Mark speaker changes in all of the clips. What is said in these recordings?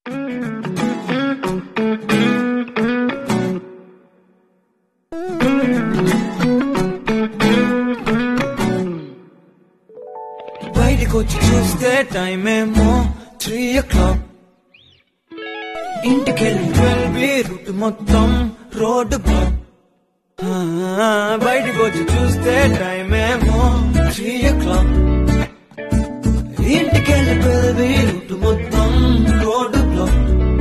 Speaker 1: బయటకొచ్చి చూస్తే టైం ఏమో త్రీ ఓ క్లాక్ ఇంటికెళ్ళి ట్వెల్వ్ రూట్ మొత్తం రోడ్డు బ్లాక్ బయటకు వచ్చి చూస్తే టైం ఏమో త్రీ ఓ క్లాక్ ఇంటికెళ్ళి ట్వెల్వ్ రూట్ మొత్తం రోడ్డు బ్లాక్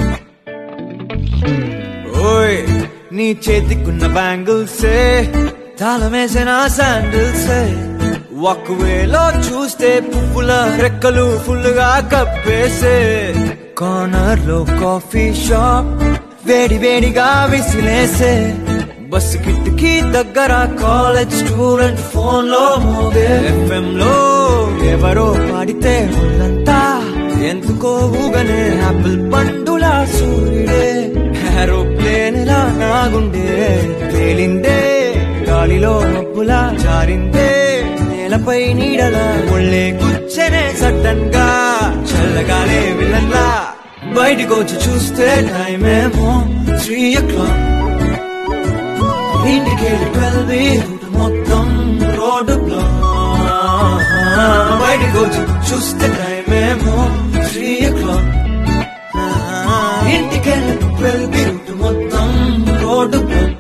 Speaker 1: ఓయ్ నీ చేతికున్న బ్యాంగిల్సే తాళమేసిన శాండిల్సే ఒకవేలో చూస్తే పువ్వుల రెక్కలు ఫుల్ గా కప్పేసే కార్నర్ లో కాఫీ షాప్ వేడి వేడిగా విసిలేసే బస్సు కిటికీ దగ్గర కాలేజ్ స్టూడెంట్ ఫోన్ లో మోగే ఎఫ్ఎం లో ఎవరో పాడితే ఒళ్ళంతా ఎందుకో ఊగనే ఆపిల్ పండులా సూర్యుడే ఏరోప్లేన్ లా నాగుండే తేలిందే గాలిలో మబ్బులా జారిందే నేలపై నీడలా ఒళ్ళే కూర్చనే సడన్ గా చల్లగాలే విలన్లా బయటికి వచ్చి చూస్తే టైం ఏమో త్రీ ఓ క్లాక్ ఇంటికి ట్వెల్వ్ రూట్ మొత్తం రోడ్డు బ్లాక్ బయటికి వచ్చి చూస్తే టైం ఏమో త్రీ ఓ క్లాక్ ఇంటికి ట్వెల్వ్ రూట్ మొత్తం రోడ్డు బ్లాక్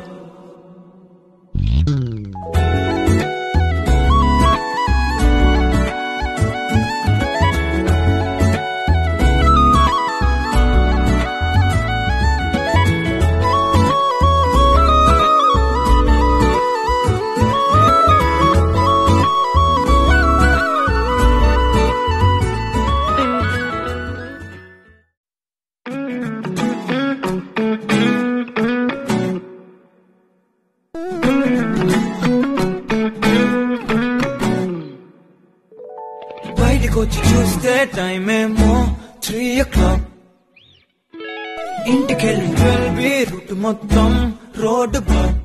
Speaker 1: బయటకు వచ్చి చూస్తే టైం ఏమో త్రీ ఓ క్లాక్ ఇంటికెళ్ళి ట్వెల్వ్ రూట్ మొత్తం రోడ్డు బ్లాక్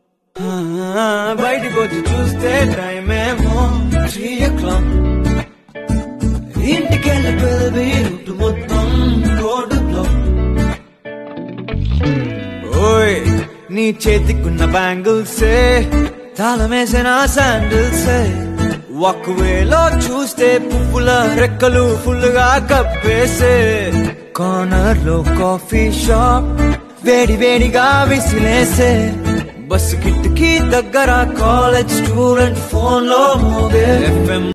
Speaker 1: బయటకు వచ్చి చూస్తే టైం ఏమో త్రీ ఓ క్లాక్ ఇంటికెళ్ళి ట్వెల్వ్ రూట్ మొత్తం రోడ్డు బ్లాక్ ఓయ్ నీ చేతికున్న బ్యాంగిల్సే తాళమేసిన శాండిల్సే ఒకవేలో చూస్తే పువ్వుల రెక్కలు ఫుల్ గా కప్పేసే కార్నర్ లో కాఫీ షాప్ వేడి వేడిగా విసిలేసే బస్సు కిటికీ దగ్గర కాలేజ్ స్టూడెంట్ ఫోన్ లో మోగే ఎఫ్ఎం